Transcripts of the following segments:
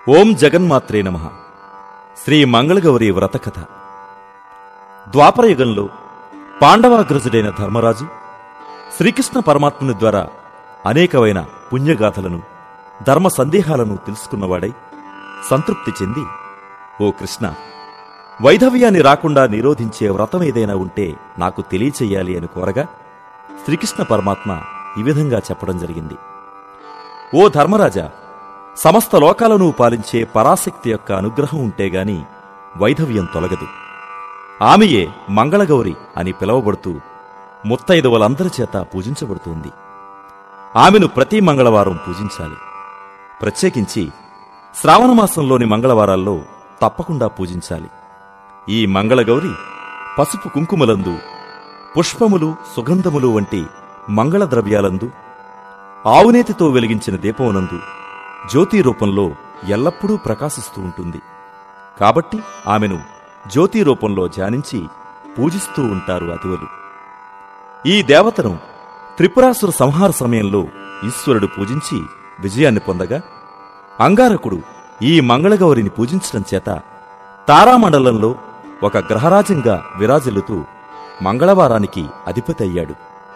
ఓం జగన్మాత్రే నమ శ్రీ మంగళగౌరి వ్రతకథ ద్వాపరయుగంలో పాండవాగ్రజుడైన ధర్మరాజు శ్రీకృష్ణ పరమాత్ముని ద్వారా అనేకమైన పుణ్యగాథలను ధర్మ సందేహాలను తెలుసుకున్నవాడై సంతృప్తి చెంది ఓ కృష్ణ వైధవ్యాన్ని రాకుండా నిరోధించే వ్రతం ఏదైనా ఉంటే నాకు తెలియచెయ్యాలి అని కోరగా శ్రీకృష్ణ పరమాత్మ ఈ విధంగా చెప్పడం జరిగింది ఓ ధర్మరాజా సమస్త లోకాలను పాలించే పరాశక్తి యొక్క అనుగ్రహం ఉంటేగాని వైధవ్యం తొలగదు ఆమెయే మంగళగౌరి అని పిలువబడుతూ ముత్తైదవులందరి చేత పూజించబడుతుంది ఆమెను ప్రతి మంగళవారం పూజించాలి ప్రత్యేకించి శ్రావణమాసంలోని మంగళవారాల్లో తప్పకుండా పూజించాలి ఈ మంగళగౌరి పసుపు కుంకుమలందు పుష్పములు సుగంధములు వంటి మంగళ ద్రవ్యాలందు ఆవునేతితో వెలిగించిన దీపమునందు జ్యోతి రూపంలో ఎల్లప్పుడూ ప్రకాశిస్తూ ఉంటుంది కాబట్టి ఆమెను జ్యోతి రూపంలో ధ్యానించి పూజిస్తూ ఉంటారు అతివలు ఈ దేవతను త్రిపురాసుర సంహార సమయంలో ఈశ్వరుడు పూజించి విజయాన్ని పొందగా అంగారకుడు ఈ మంగళగౌరిని పూజించడం చేత తారామండలంలో ఒక గ్రహరాజంగా విరాజిల్లుతూ మంగళవారానికి అధిపతి అయ్యాడు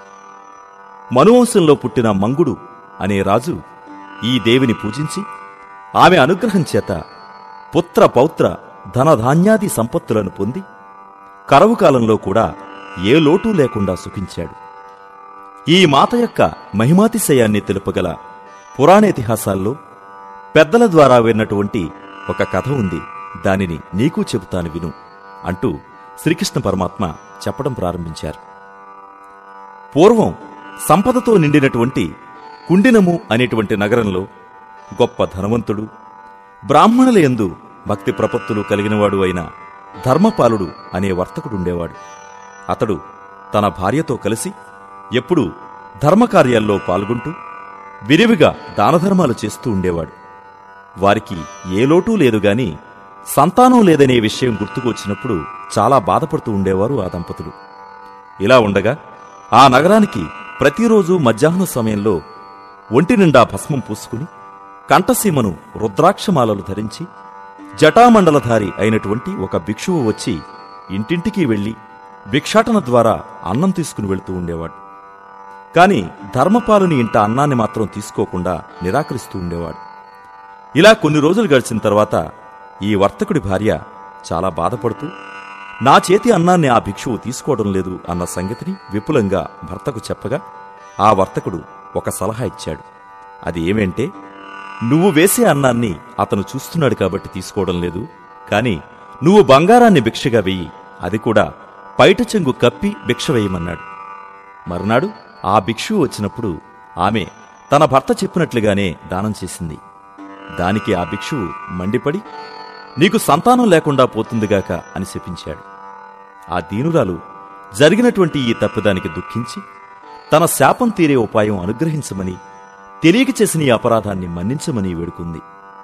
మనువంశంలో పుట్టిన మంగుడు అనే రాజు ఈ దేవిని పూజించి ఆమె అనుగ్రహం చేత పుత్ర పౌత్ర ధనధాన్యాది సంపత్తులను పొంది కరవు కాలంలో కూడా ఏ లోటు లేకుండా సుఖించాడు ఈ మాత యొక్క మహిమాతిశయాన్ని తెలుపగల పురాణేతిహాసాల్లో పెద్దల ద్వారా విన్నటువంటి ఒక కథ ఉంది దానిని నీకు చెబుతాను విను అంటూ శ్రీకృష్ణ పరమాత్మ చెప్పడం ప్రారంభించారు పూర్వం సంపదతో నిండినటువంటి కుండినము అనేటువంటి నగరంలో గొప్ప ధనవంతుడు బ్రాహ్మణుల యందు భక్తి ప్రపత్తులు కలిగినవాడు అయిన ధర్మపాలుడు అనే వర్తకుడుండేవాడు అతడు తన భార్యతో కలిసి ఎప్పుడూ ధర్మకార్యాల్లో పాల్గొంటూ విరివిగా దానధర్మాలు చేస్తూ ఉండేవాడు వారికి ఏ లోటూ లేదు గాని సంతానం లేదనే విషయం గుర్తుకొచ్చినప్పుడు చాలా బాధపడుతూ ఉండేవారు ఆ దంపతులు ఇలా ఉండగా ఆ నగరానికి ప్రతిరోజు మధ్యాహ్న సమయంలో ఒంటి నిండా భస్మం పూసుకుని కంఠసీమను రుద్రాక్షమాలలు ధరించి జటామండలధారి అయినటువంటి ఒక భిక్షువు వచ్చి ఇంటింటికి వెళ్లి భిక్షాటన ద్వారా అన్నం తీసుకుని వెళుతూ ఉండేవాడు కాని ధర్మపాలుని ఇంట అన్నాన్ని మాత్రం తీసుకోకుండా నిరాకరిస్తూ ఉండేవాడు ఇలా కొన్ని రోజులు గడిచిన తర్వాత ఈ వర్తకుడి భార్య చాలా బాధపడుతూ నా చేతి అన్నాన్ని ఆ భిక్షువు తీసుకోవడం లేదు అన్న సంగతిని విపులంగా భర్తకు చెప్పగా ఆ వర్తకుడు ఒక సలహా ఇచ్చాడు అది ఏమేంటే నువ్వు వేసే అన్నాన్ని అతను చూస్తున్నాడు కాబట్టి తీసుకోవడం లేదు కాని నువ్వు బంగారాన్ని భిక్షగా వెయ్యి అది కూడా పైట చెంగు కప్పి భిక్ష వేయమన్నాడు మరునాడు ఆ భిక్షువు వచ్చినప్పుడు ఆమె తన భర్త చెప్పినట్లుగానే దానం చేసింది దానికి ఆ భిక్షువు మండిపడి నీకు సంతానం లేకుండా పోతుందిగాక అని శపించాడు ఆ దీనురాలు జరిగినటువంటి ఈ తప్పిదానికి దుఃఖించి తన శాపం తీరే ఉపాయం అనుగ్రహించమని తెలియక చేసిన ఈ అపరాధాన్ని మన్నించమని వేడుకుంది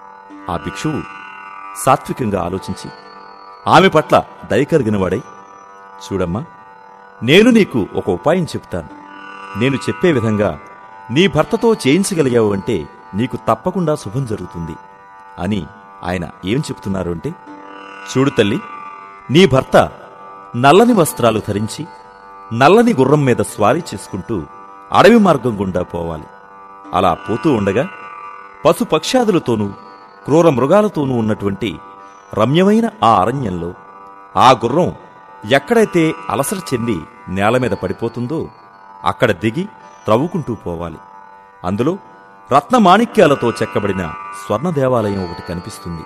ఆ భిక్షువు సాత్వికంగా ఆలోచించి ఆమె పట్ల దయకరిగినవాడై చూడమ్మా నేను నీకు ఒక ఉపాయం చెప్తాను నేను చెప్పే విధంగా నీ భర్తతో చేయించగలిగావు అంటే నీకు తప్పకుండా శుభం జరుగుతుంది అని ఆయన ఏం చెప్తున్నారు అంటే చూడు తల్లి నీ భర్త నల్లని వస్త్రాలు ధరించి నల్లని గుర్రం మీద స్వారీ చేసుకుంటూ అడవి మార్గం గుండా పోవాలి అలా పోతూ ఉండగా పశుపక్ష్యాదులతోనూ క్రూర మృగాలతోనూ ఉన్నటువంటి రమ్యమైన ఆ అరణ్యంలో ఆ గుర్రం ఎక్కడైతే అలసట చెంది నేల మీద పడిపోతుందో అక్కడ దిగి త్రవ్వుకుంటూ పోవాలి అందులో రత్నమాణిక్యాలతో చెక్కబడిన స్వర్ణ దేవాలయం ఒకటి కనిపిస్తుంది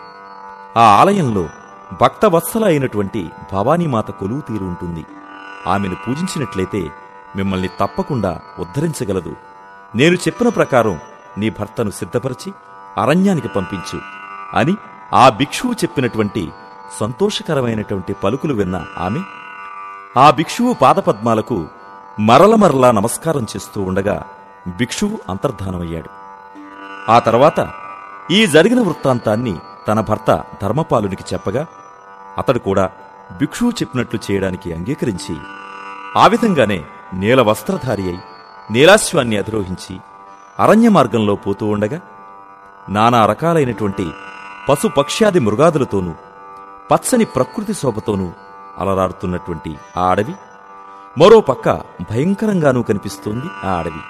ఆ ఆలయంలో భక్తవత్సల అయినటువంటి భవానీమాత కొలువు తీరు ఉంటుంది ఆమెను పూజించినట్లయితే మిమ్మల్ని తప్పకుండా ఉద్ధరించగలదు నేను చెప్పిన ప్రకారం నీ భర్తను సిద్ధపరిచి అరణ్యానికి పంపించు అని ఆ భిక్షువు చెప్పినటువంటి సంతోషకరమైనటువంటి పలుకులు విన్న ఆమె ఆ భిక్షువు పాదపద్మాలకు మరల మరలా నమస్కారం చేస్తూ ఉండగా భిక్షువు అంతర్ధానమయ్యాడు ఆ తర్వాత ఈ జరిగిన వృత్తాంతాన్ని తన భర్త ధర్మపాలునికి చెప్పగా అతడు కూడా భిక్షువు చెప్పినట్లు చేయడానికి అంగీకరించి ఆ విధంగానే నీల వస్త్రధారి అయి నీలాశ్వాన్ని అధిరోహించి అరణ్య మార్గంలో పోతూ ఉండగా నానా రకాలైనటువంటి పశు పక్ష్యాది మృగాదులతోనూ పచ్చని ప్రకృతి శోభతోనూ అలరాడుతున్నటువంటి ఆ అడవి మరో పక్క భయంకరంగానూ కనిపిస్తోంది ఆ అడవి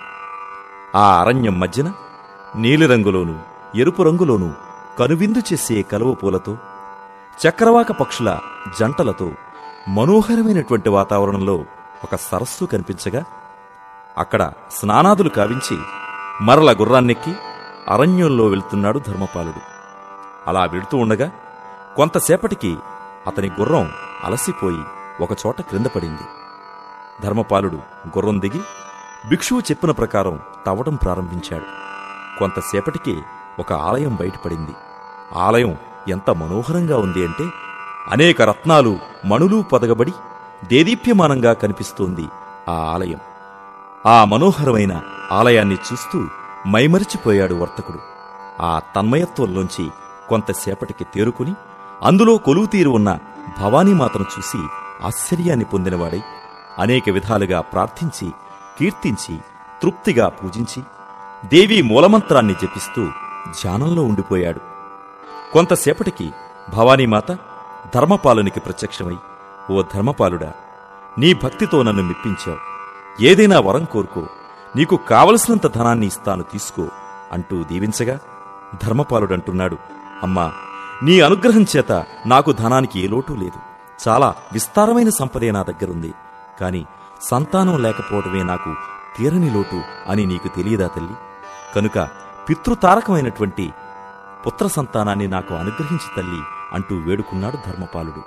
ఆ అరణ్యం మధ్యన నీలిరంగులోనూ ఎరుపు రంగులోనూ కనువిందు చేసే కలువ పూలతో చక్రవాక పక్షుల జంటలతో మనోహరమైనటువంటి వాతావరణంలో ఒక సరస్సు కనిపించగా అక్కడ స్నానాదులు కావించి మరల గుర్రాన్నెక్కి అరణ్యంలో వెళ్తున్నాడు ధర్మపాలుడు అలా వెళుతూ ఉండగా కొంతసేపటికి అతని గుర్రం అలసిపోయి ఒకచోట క్రింద పడింది ధర్మపాలుడు గుర్రం దిగి భిక్షువు చెప్పిన ప్రకారం తవ్వడం ప్రారంభించాడు కొంతసేపటికి ఒక ఆలయం బయటపడింది ఆలయం ఎంత మనోహరంగా ఉంది అంటే అనేక రత్నాలు మణులు పొదగబడి దేదీప్యమానంగా కనిపిస్తోంది ఆ ఆలయం ఆ మనోహరమైన ఆలయాన్ని చూస్తూ మైమరిచిపోయాడు వర్తకుడు ఆ తన్మయత్వంలోంచి కొంతసేపటికి తేరుకుని అందులో కొలువుతీరు ఉన్న భవానీమాతను చూసి ఆశ్చర్యాన్ని పొందినవాడై అనేక విధాలుగా ప్రార్థించి కీర్తించి తృప్తిగా పూజించి దేవీ మూలమంత్రాన్ని జపిస్తూ ధ్యానంలో ఉండిపోయాడు కొంతసేపటికి భవానీమాత ధర్మపాలునికి ప్రత్యక్షమై ఓ ధర్మపాలుడా నీ భక్తితో నన్ను మెప్పించావు ఏదైనా వరం కోరుకో నీకు కావలసినంత ధనాన్ని ఇస్తాను తీసుకో అంటూ దీవించగా ధర్మపాలుడంటున్నాడు అమ్మా నీ అనుగ్రహం చేత నాకు ధనానికి ఏ లోటు లేదు చాలా విస్తారమైన సంపదే నా దగ్గరుంది కాని సంతానం లేకపోవడమే నాకు తీరని లోటు అని నీకు తెలియదా తల్లి కనుక పితృతారకమైనటువంటి పుత్ర సంతానాన్ని నాకు అనుగ్రహించి తల్లి అంటూ వేడుకున్నాడు ధర్మపాలుడు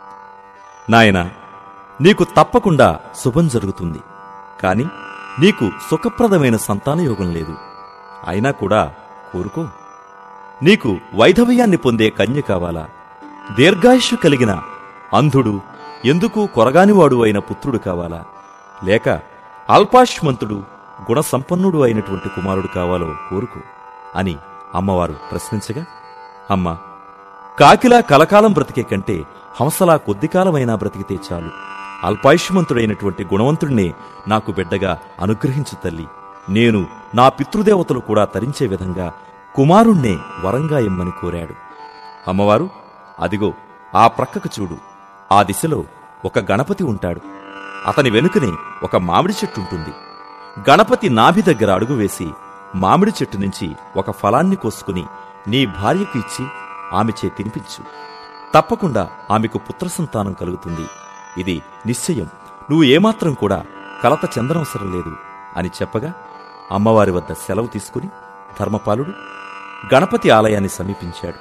నాయనా నీకు తప్పకుండా శుభం జరుగుతుంది కాని నీకు సుఖప్రదమైన సంతానయోగం లేదు అయినా కూడా కోరుకో నీకు వైధవ్యాన్ని పొందే కన్య కావాలా దీర్ఘాయుష్యు కలిగిన అంధుడు ఎందుకు కొరగానివాడు అయిన పుత్రుడు కావాలా లేక అల్పాష్మంతుడు గుణసంపన్నుడు అయినటువంటి కుమారుడు కావాలో కోరుకో అని అమ్మవారు ప్రశ్నించగా అమ్మా కాకిలా కలకాలం బ్రతికే కంటే హంసలా కొద్దికాలమైనా బ్రతికితే చాలు అల్పాయుష్మంతుడైనటువంటి గుణవంతుడినే నాకు బిడ్డగా అనుగ్రహించు తల్లి నేను నా పితృదేవతలు కూడా తరించే విధంగా కుమారుణ్ణే వరంగా ఇమ్మని కోరాడు అమ్మవారు అదిగో ఆ ప్రక్కకు చూడు ఆ దిశలో ఒక గణపతి ఉంటాడు అతని వెనుకనే ఒక మామిడి చెట్టుంటుంది గణపతి నాభి దగ్గర అడుగు వేసి మామిడి చెట్టు నుంచి ఒక ఫలాన్ని కోసుకుని నీ భార్యకు ఇచ్చి ఆమె చే తినిపించు తప్పకుండా ఆమెకు పుత్ర సంతానం కలుగుతుంది ఇది నిశ్చయం నువ్వు ఏమాత్రం కూడా కలత చెందనవసరం లేదు అని చెప్పగా అమ్మవారి వద్ద సెలవు తీసుకుని ధర్మపాలుడు గణపతి ఆలయాన్ని సమీపించాడు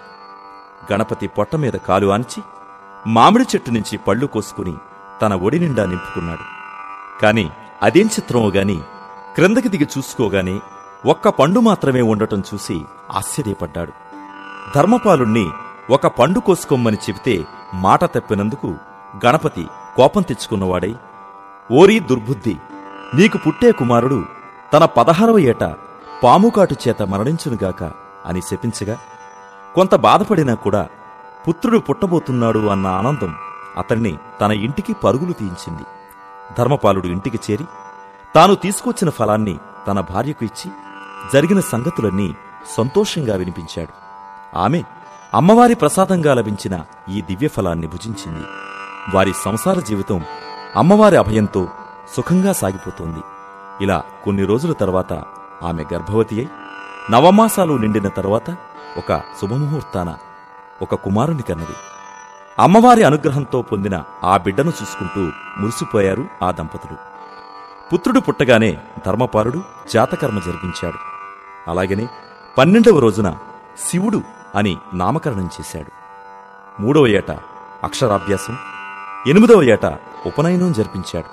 గణపతి పొట్ట మీద కాలు ఆంచి మామిడి చెట్టు నుంచి పళ్ళు కోసుకుని తన ఒడి నిండా నింపుకున్నాడు కాని అదేం చిత్రమో గాని క్రిందకి దిగి చూసుకోగానే ఒక్క పండు మాత్రమే ఉండటం చూసి ఆశ్చర్యపడ్డాడు ధర్మపాలుణ్ణి ఒక పండు కోసుకోమని చెబితే మాట తప్పినందుకు గణపతి కోపం తెచ్చుకున్నవాడై ఓరీ దుర్బుద్ధి నీకు పుట్టే కుమారుడు తన పదహారవ ఏట పాముకాటు చేత మరణించునుగాక అని శపించగా కొంత బాధపడినా కూడా పుత్రుడు పుట్టబోతున్నాడు అన్న ఆనందం అతన్ని తన ఇంటికి పరుగులు తీయించింది ధర్మపాలుడు ఇంటికి చేరి తాను తీసుకొచ్చిన ఫలాన్ని తన భార్యకు ఇచ్చి జరిగిన సంగతులన్నీ సంతోషంగా వినిపించాడు ఆమె అమ్మవారి ప్రసాదంగా లభించిన ఈ దివ్య ఫలాన్ని భుజించింది వారి సంసార జీవితం అమ్మవారి అభయంతో సుఖంగా సాగిపోతోంది ఇలా కొన్ని రోజుల తర్వాత ఆమె గర్భవతి అయి నవమాసాలు నిండిన తర్వాత ఒక శుభముహూర్తాన ఒక కుమారుని కన్నది అమ్మవారి అనుగ్రహంతో పొందిన ఆ బిడ్డను చూసుకుంటూ మురిసిపోయారు ఆ దంపతులు పుత్రుడు పుట్టగానే ధర్మపాలుడు జాతకర్మ జరిపించాడు అలాగనే పన్నెండవ రోజున శివుడు అని నామకరణం చేశాడు మూడవ ఏట అక్షరాభ్యాసం ఎనిమిదవ ఏట ఉపనయనం జరిపించాడు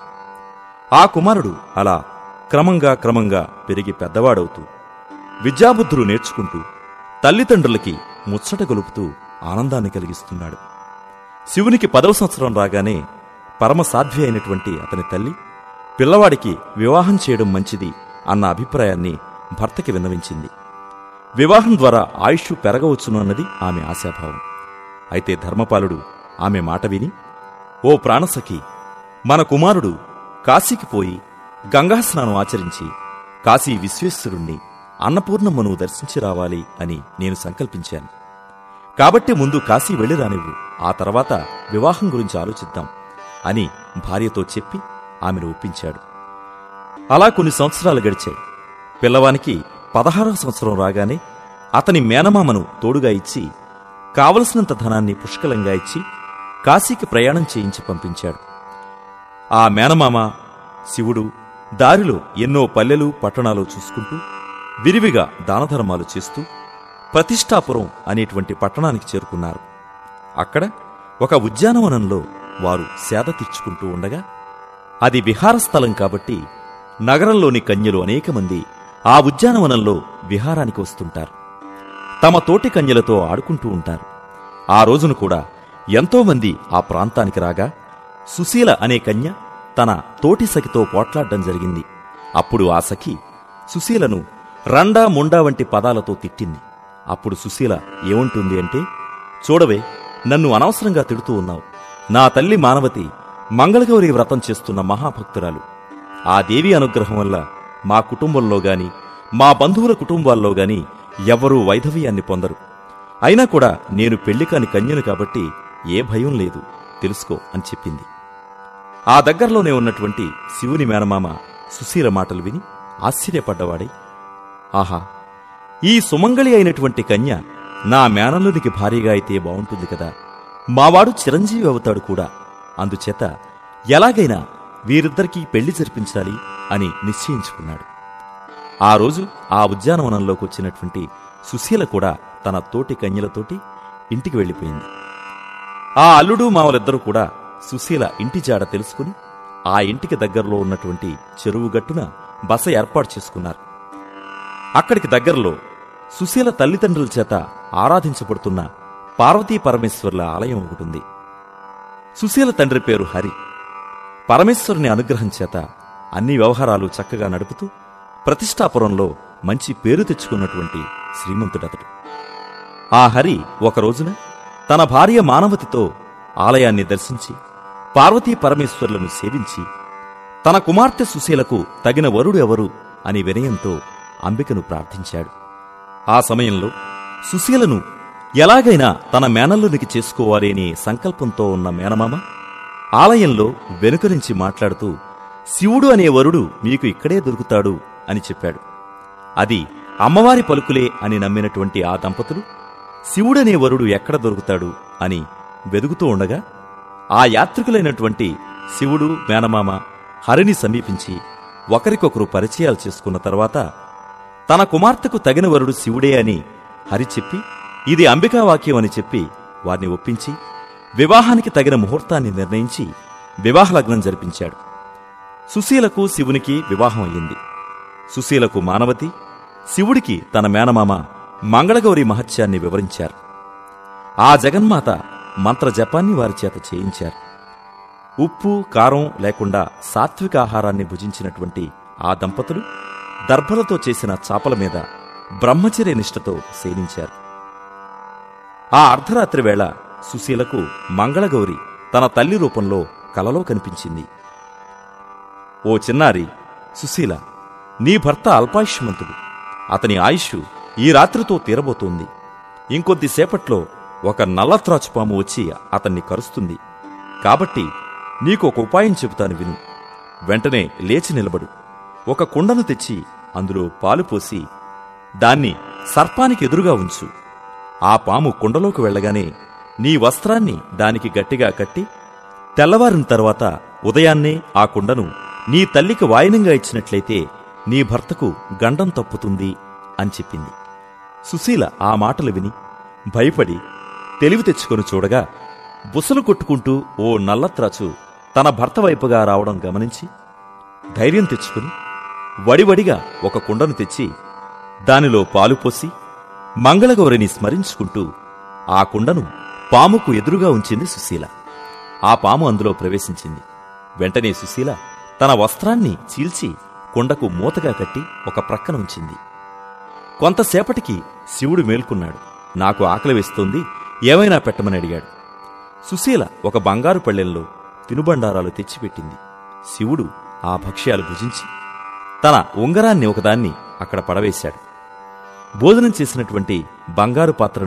ఆ కుమారుడు అలా క్రమంగా క్రమంగా పెరిగి పెద్దవాడవుతూ విద్యాబుద్ధులు నేర్చుకుంటూ తల్లిదండ్రులకి ముచ్చట గొలుపుతూ ఆనందాన్ని కలిగిస్తున్నాడు శివునికి పదవ సంవత్సరం రాగానే పరమసాధ్వి అయినటువంటి అతని తల్లి పిల్లవాడికి వివాహం చేయడం మంచిది అన్న అభిప్రాయాన్ని భర్తకి విన్నవించింది వివాహం ద్వారా ఆయుష్ పెరగవచ్చును అన్నది ఆమె ఆశాభావం అయితే ధర్మపాలుడు ఆమె మాట విని ఓ ప్రాణసఖి మన కుమారుడు కాశీకి పోయి గంగాస్నానం ఆచరించి కాశీ విశ్వేశ్వరుణ్ణి అన్నపూర్ణమ్మను దర్శించి రావాలి అని నేను సంకల్పించాను కాబట్టి ముందు కాశీ వెళ్ళి రానివ్వు ఆ తర్వాత వివాహం గురించి ఆలోచిద్దాం అని భార్యతో చెప్పి ఆమెను ఒప్పించాడు అలా కొన్ని సంవత్సరాలు గడిచాయి పిల్లవానికి పదహారవ సంవత్సరం రాగానే అతని మేనమామను తోడుగా ఇచ్చి కావలసినంత ధనాన్ని పుష్కలంగా ఇచ్చి కాశీకి ప్రయాణం చేయించి పంపించాడు ఆ మేనమామ శివుడు దారిలో ఎన్నో పల్లెలు పట్టణాలు చూసుకుంటూ విరివిగా దానధర్మాలు చేస్తూ ప్రతిష్టాపురం అనేటువంటి పట్టణానికి చేరుకున్నారు అక్కడ ఒక ఉద్యానవనంలో వారు సేద తీర్చుకుంటూ ఉండగా అది విహారస్థలం కాబట్టి నగరంలోని కన్యలు అనేక మంది ఆ ఉద్యానవనంలో విహారానికి వస్తుంటారు తమ తోటి కన్యలతో ఆడుకుంటూ ఉంటారు ఆ రోజును కూడా ఎంతో మంది ఆ ప్రాంతానికి రాగా సుశీల అనే కన్య తన తోటి సఖితో పోట్లాడడం జరిగింది అప్పుడు ఆ సఖి సుశీలను రండా ముండా వంటి పదాలతో తిట్టింది అప్పుడు సుశీల ఏముంటుంది అంటే చూడవే నన్ను అనవసరంగా తిడుతూ ఉన్నావు నా తల్లి మానవతి మంగళగౌరి వ్రతం చేస్తున్న మహాభక్తురాలు ఆ దేవి అనుగ్రహం వల్ల మా కుటుంబంలో గాని మా బంధువుల కుటుంబాల్లో గాని ఎవ్వరూ వైధవ్యాన్ని పొందరు అయినా కూడా నేను పెళ్లి కాని కన్యను కాబట్టి ఏ భయం లేదు తెలుసుకో అని చెప్పింది ఆ దగ్గరలోనే ఉన్నటువంటి శివుని మేనమామ సుశీల మాటలు విని ఆశ్చర్యపడ్డవాడై ఆహా ఈ సుమంగళి అయినటువంటి కన్య నా మేనల్లునికి భారీగా అయితే బావుంటుంది కదా మావాడు చిరంజీవి అవుతాడు కూడా అందుచేత ఎలాగైనా వీరిద్దరికీ పెళ్లి జరిపించాలి అని నిశ్చయించుకున్నాడు ఆ రోజు ఆ ఉద్యానవనంలోకి వచ్చినటువంటి సుశీల కూడా తన తోటి కన్యలతోటి ఇంటికి వెళ్ళిపోయింది ఆ అల్లుడు మావలిద్దరూ కూడా సుశీల ఇంటి జాడ తెలుసుకుని ఆ ఇంటికి దగ్గరలో ఉన్నటువంటి చెరువు గట్టున బస ఏర్పాటు చేసుకున్నారు అక్కడికి దగ్గరలో సుశీల తల్లిదండ్రుల చేత ఆరాధించబడుతున్న పార్వతీ పరమేశ్వర్ల ఆలయం ఒకటుంది సుశీల తండ్రి పేరు హరి పరమేశ్వరుని అనుగ్రహం చేత అన్ని వ్యవహారాలు చక్కగా నడుపుతూ ప్రతిష్టాపురంలో మంచి పేరు తెచ్చుకున్నటువంటి శ్రీమంతుడతడు ఆ హరి ఒక రోజున తన భార్య మానవతితో ఆలయాన్ని దర్శించి పార్వతీ పరమేశ్వర్లను సేవించి తన కుమార్తె సుశీలకు తగిన వరుడు ఎవరు అని వినయంతో అంబికను ప్రార్థించాడు ఆ సమయంలో సుశీలను ఎలాగైనా తన మేనల్లునికి చేసుకోవాలి అనే సంకల్పంతో ఉన్న మేనమామ ఆలయంలో వెనుక నుంచి మాట్లాడుతూ శివుడు అనే వరుడు మీకు ఇక్కడే దొరుకుతాడు అని చెప్పాడు అది అమ్మవారి పలుకులే అని నమ్మినటువంటి ఆ దంపతులు శివుడనే వరుడు ఎక్కడ దొరుకుతాడు అని వెదుగుతూ ఉండగా ఆ యాత్రికులైనటువంటి శివుడు మేనమామ హరిని సమీపించి ఒకరికొకరు పరిచయాలు చేసుకున్న తర్వాత తన కుమార్తెకు తగిన వరుడు శివుడే అని హరి చెప్పి ఇది అంబికా వాక్యం అని చెప్పి వారిని ఒప్పించి వివాహానికి తగిన ముహూర్తాన్ని నిర్ణయించి వివాహలగ్నం జరిపించాడు సుశీలకు శివునికి వివాహం అయ్యింది సుశీలకు మానవతి శివుడికి తన మేనమామ మంగళగౌరి మహత్యాన్ని వివరించారు ఆ జగన్మాత మంత్ర జపాన్ని వారి చేత చేయించారు ఉప్పు కారం లేకుండా సాత్విక ఆహారాన్ని భుజించినటువంటి ఆ దంపతులు దర్భలతో చేసిన చాపల మీద బ్రహ్మచర్య నిష్ఠతో సేవించారు ఆ అర్ధరాత్రి వేళ సుశీలకు మంగళగౌరి తన తల్లి రూపంలో కలలో కనిపించింది ఓ చిన్నారి సుశీల నీ భర్త అల్పాయుష్మంతుడు అతని ఆయుష్ ఈ రాత్రితో తీరబోతోంది ఇంకొద్దిసేపట్లో ఒక నల్లత్రాచుపాము వచ్చి అతన్ని కరుస్తుంది కాబట్టి నీకు ఒక ఉపాయం చెబుతాను విను వెంటనే లేచి నిలబడు ఒక కుండను తెచ్చి అందులో పాలు పోసి దాన్ని సర్పానికి ఎదురుగా ఉంచు ఆ పాము కుండలోకి వెళ్ళగానే నీ వస్త్రాన్ని దానికి గట్టిగా కట్టి తెల్లవారిన తర్వాత ఉదయాన్నే ఆ కుండను నీ తల్లికి వాయనంగా ఇచ్చినట్లయితే నీ భర్తకు గండం తప్పుతుంది అని చెప్పింది సుశీల ఆ మాటలు విని భయపడి తెలివి తెచ్చుకొని చూడగా బుసలు కొట్టుకుంటూ ఓ నల్లత్రాచు తన భర్త వైపుగా రావడం గమనించి ధైర్యం తెచ్చుకుని వడివడిగా ఒక కుండను తెచ్చి దానిలో పాలు పోసి మంగళగౌరిని స్మరించుకుంటూ ఆ కుండను పాముకు ఎదురుగా ఉంచింది సుశీల ఆ పాము అందులో ప్రవేశించింది వెంటనే సుశీల తన వస్త్రాన్ని చీల్చి కుండకు మూతగా కట్టి ఒక ప్రక్కన ఉంచింది కొంతసేపటికి శివుడు మేల్కొన్నాడు నాకు ఆకలి వేస్తోంది ఏమైనా పెట్టమని అడిగాడు సుశీల ఒక బంగారు పళ్ళెంలో తినుబండారాలు తెచ్చిపెట్టింది శివుడు ఆ భక్ష్యాలు భుజించి తన ఉంగరాన్ని ఒకదాన్ని అక్కడ పడవేశాడు భోజనం చేసినటువంటి బంగారు పాత్రను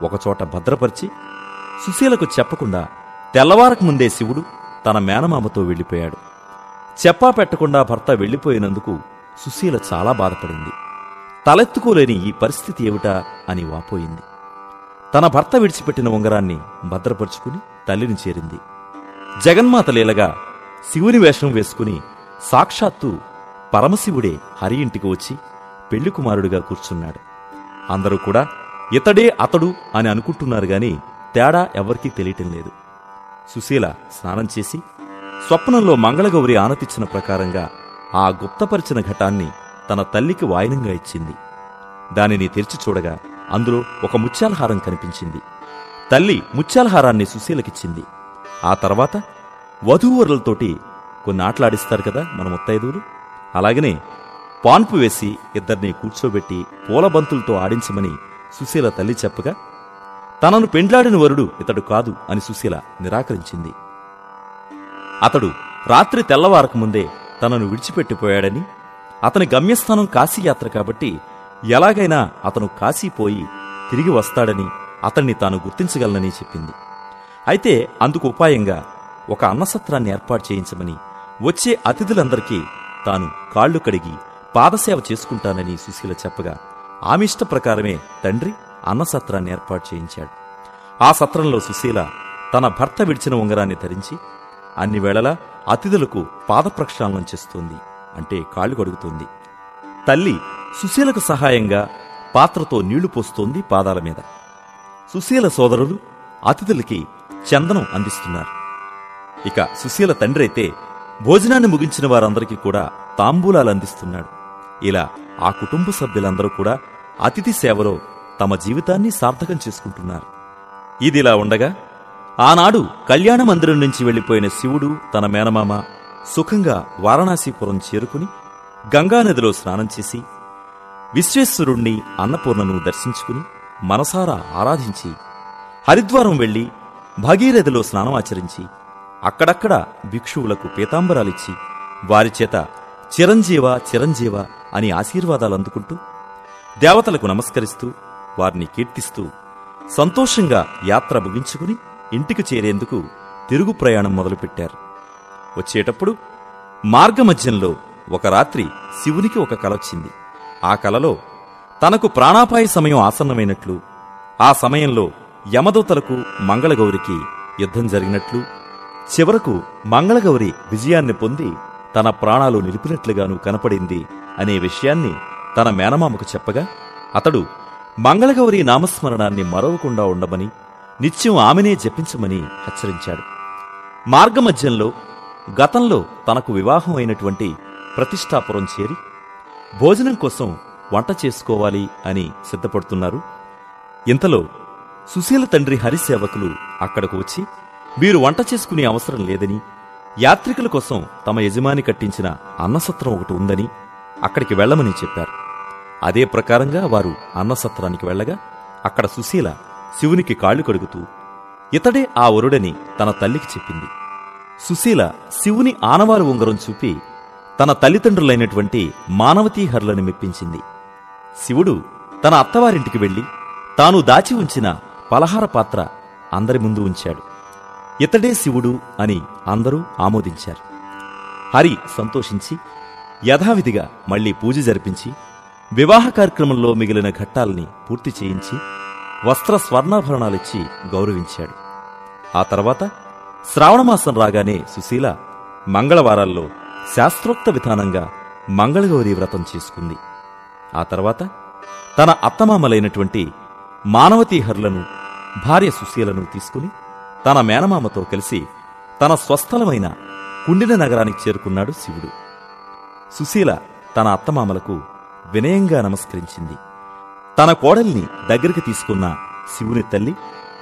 ఒకచోట భద్రపరిచి సుశీలకు చెప్పకుండా తెల్లవారకు ముందే శివుడు తన మేనమామతో వెళ్ళిపోయాడు చెప్పా పెట్టకుండా భర్త వెళ్ళిపోయినందుకు సుశీల చాలా బాధపడింది తలెత్తుకోలేని ఈ పరిస్థితి ఏమిటా అని వాపోయింది తన భర్త విడిచిపెట్టిన ఉంగరాన్ని భద్రపరుచుకుని తల్లిని చేరింది జగన్మాత లీలగా శివుని వేషం వేసుకుని సాక్షాత్తు పరమశివుడే హరి ఇంటికి వచ్చి పెళ్లి కుమారుడిగా కూర్చున్నాడు అందరూ కూడా ఇతడే అతడు అని అనుకుంటున్నారు గాని తేడా ఎవరికీ తెలియటం లేదు సుశీల స్నానం చేసి స్వప్నంలో మంగళగౌరి ఆనతిచ్చిన ప్రకారంగా ఆ గుప్తపరిచిన ఘటాన్ని తన తల్లికి వాయనంగా ఇచ్చింది దానిని తెరిచి చూడగా అందులో ఒక ముత్యాలహారం కనిపించింది తల్లి ముత్యాలహారాన్ని సుశీలకిచ్చింది ఆ తర్వాత వధూవరులతోటి కొన్ని ఆటలాడిస్తారు కదా మన ముత్తైదువులు అలాగనే పాన్పు వేసి ఇద్దరిని కూర్చోబెట్టి పూలబంతులతో ఆడించమని సుశీల తల్లి చెప్పగా తనను పెండ్లాడిన వరుడు ఇతడు కాదు అని సుశీల నిరాకరించింది అతడు రాత్రి తెల్లవారక ముందే తనను విడిచిపెట్టిపోయాడని అతని గమ్యస్థానం కాశీయాత్ర కాబట్టి ఎలాగైనా అతను కాశీపోయి తిరిగి వస్తాడని అతన్ని తాను గుర్తించగలనని చెప్పింది అయితే అందుకు ఉపాయంగా ఒక అన్నసత్రాన్ని ఏర్పాటు చేయించమని వచ్చే అతిథులందరికీ తాను కాళ్లు కడిగి పాదసేవ చేసుకుంటానని సుశీల చెప్పగా ఆమె ఇష్ట ప్రకారమే తండ్రి అన్నసత్రాన్ని ఏర్పాటు చేయించాడు ఆ సత్రంలో సుశీల తన భర్త విడిచిన ఉంగరాన్ని ధరించి అన్ని వేళలా అతిథులకు పాదప్రక్షాళనం చేస్తోంది అంటే కాళ్ళు కడుగుతోంది తల్లి సుశీలకు సహాయంగా పాత్రతో నీళ్లు పోస్తోంది పాదాల మీద సుశీల సోదరులు అతిథులకి చందనం అందిస్తున్నారు ఇక సుశీల తండ్రి అయితే భోజనాన్ని ముగించిన వారందరికీ కూడా తాంబూలాలు అందిస్తున్నాడు ఇలా ఆ కుటుంబ సభ్యులందరూ కూడా అతిథి సేవలో తమ జీవితాన్ని సార్థకం చేసుకుంటున్నారు ఇదిలా ఉండగా ఆనాడు కళ్యాణ మందిరం నుంచి వెళ్లిపోయిన శివుడు తన మేనమామ సుఖంగా వారణాసీపురం చేరుకుని గంగానదిలో స్నానం చేసి విశ్వేశ్వరుణ్ణి అన్నపూర్ణను దర్శించుకుని మనసారా ఆరాధించి హరిద్వారం వెళ్లి భగీరథిలో స్నానం ఆచరించి అక్కడక్కడ భిక్షువులకు పీతాంబరాలిచ్చి వారి చేత చిరంజీవ చిరంజీవ అని ఆశీర్వాదాలు అందుకుంటూ దేవతలకు నమస్కరిస్తూ వారిని కీర్తిస్తూ సంతోషంగా యాత్ర ముగించుకుని ఇంటికి చేరేందుకు తిరుగు ప్రయాణం మొదలుపెట్టారు వచ్చేటప్పుడు మార్గమధ్యంలో ఒక రాత్రి శివునికి ఒక కల వచ్చింది ఆ కలలో తనకు ప్రాణాపాయ సమయం ఆసన్నమైనట్లు ఆ సమయంలో యమదూతలకు మంగళగౌరికి యుద్ధం జరిగినట్లు చివరకు మంగళగౌరి విజయాన్ని పొంది తన ప్రాణాలు నిలిపినట్లుగాను కనపడింది అనే విషయాన్ని తన మేనమామకు చెప్పగా అతడు మంగళగౌరి నామస్మరణాన్ని మరవకుండా ఉండమని నిత్యం ఆమెనే జపించమని హెచ్చరించాడు మార్గమధ్యంలో గతంలో తనకు వివాహం అయినటువంటి ప్రతిష్టాపురం చేరి భోజనం కోసం వంట చేసుకోవాలి అని సిద్ధపడుతున్నారు ఇంతలో సుశీల తండ్రి హరిసేవకులు అక్కడకు వచ్చి మీరు వంట చేసుకునే అవసరం లేదని యాత్రికుల కోసం తమ యజమాని కట్టించిన అన్నసత్రం ఒకటి ఉందని అక్కడికి వెళ్ళమని చెప్పారు అదే ప్రకారంగా వారు అన్నసత్రానికి వెళ్ళగా అక్కడ సుశీల శివునికి కాళ్ళు కడుగుతూ ఇతడే ఆ వరుడని తన తల్లికి చెప్పింది సుశీల శివుని ఆనవాలు ఉంగరం చూపి తన తల్లిదండ్రులైనటువంటి మానవతీహరులను మెప్పించింది శివుడు తన అత్తవారింటికి వెళ్లి తాను దాచి ఉంచిన పలహార పాత్ర అందరి ముందు ఉంచాడు ఇతడే శివుడు అని అందరూ ఆమోదించారు హరి సంతోషించి యథావిధిగా మళ్లీ పూజ జరిపించి వివాహ కార్యక్రమంలో మిగిలిన ఘట్టాల్ని పూర్తి చేయించి వస్త్ర స్వర్ణాభరణాలిచ్చి గౌరవించాడు ఆ తర్వాత శ్రావణమాసం రాగానే సుశీల మంగళవారాల్లో శాస్త్రోక్త విధానంగా మంగళగౌరి వ్రతం చేసుకుంది ఆ తర్వాత తన అత్తమామలైనటువంటి మానవతీహరులను భార్య సుశీలను తీసుకుని తన మేనమామతో కలిసి తన స్వస్థలమైన కుండిన నగరానికి చేరుకున్నాడు శివుడు సుశీల తన అత్తమామలకు వినయంగా నమస్కరించింది తన కోడల్ని దగ్గరికి తీసుకున్న శివుని తల్లి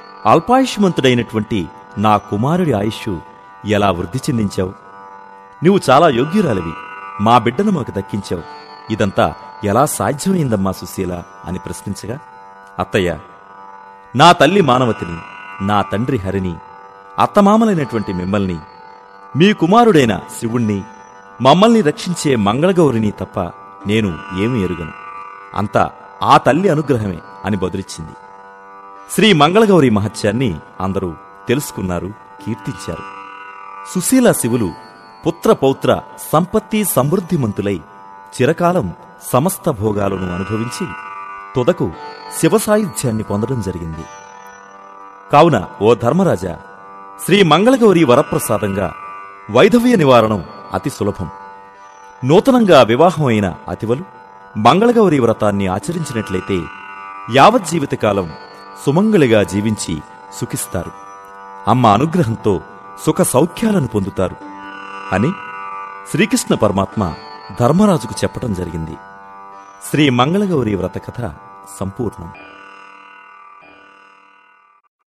అల్పాయుష్మంతుడైనటువంటి నా కుమారుడి ఆయుష్ ఎలా వృద్ధి చెందించావు నువ్వు చాలా యోగ్యురాలివి మా బిడ్డను మాకు దక్కించావు ఇదంతా ఎలా సాధ్యమైందమ్మా సుశీల అని ప్రశ్నించగా అత్తయ్య నా తల్లి మానవతిని నా తండ్రి హరిని అత్తమామలైనటువంటి మిమ్మల్ని మీ కుమారుడైన శివుణ్ణి మమ్మల్ని రక్షించే మంగళగౌరిని తప్ప నేను ఏమీ ఎరుగను అంతా ఆ తల్లి అనుగ్రహమే అని బదులిచ్చింది శ్రీ మంగళగౌరి మహత్యాన్ని అందరూ తెలుసుకున్నారు కీర్తించారు సుశీల శివులు పుత్ర పౌత్ర సంపత్తి సమృద్ధిమంతులై చిరకాలం సమస్త భోగాలను అనుభవించి తుదకు శివసాయుధ్యాన్ని పొందడం జరిగింది కావున ఓ ధర్మరాజా శ్రీ మంగళగౌరి వరప్రసాదంగా వైధవ్య నివారణం అతి సులభం నూతనంగా వివాహమైన అతివలు మంగళగౌరి వ్రతాన్ని ఆచరించినట్లయితే యావజ్జీవితకాలం సుమంగళిగా జీవించి సుఖిస్తారు అమ్మ అనుగ్రహంతో సుఖ సౌఖ్యాలను పొందుతారు అని శ్రీకృష్ణ పరమాత్మ ధర్మరాజుకు చెప్పటం జరిగింది శ్రీ మంగళగౌరి వ్రత కథ సంపూర్ణం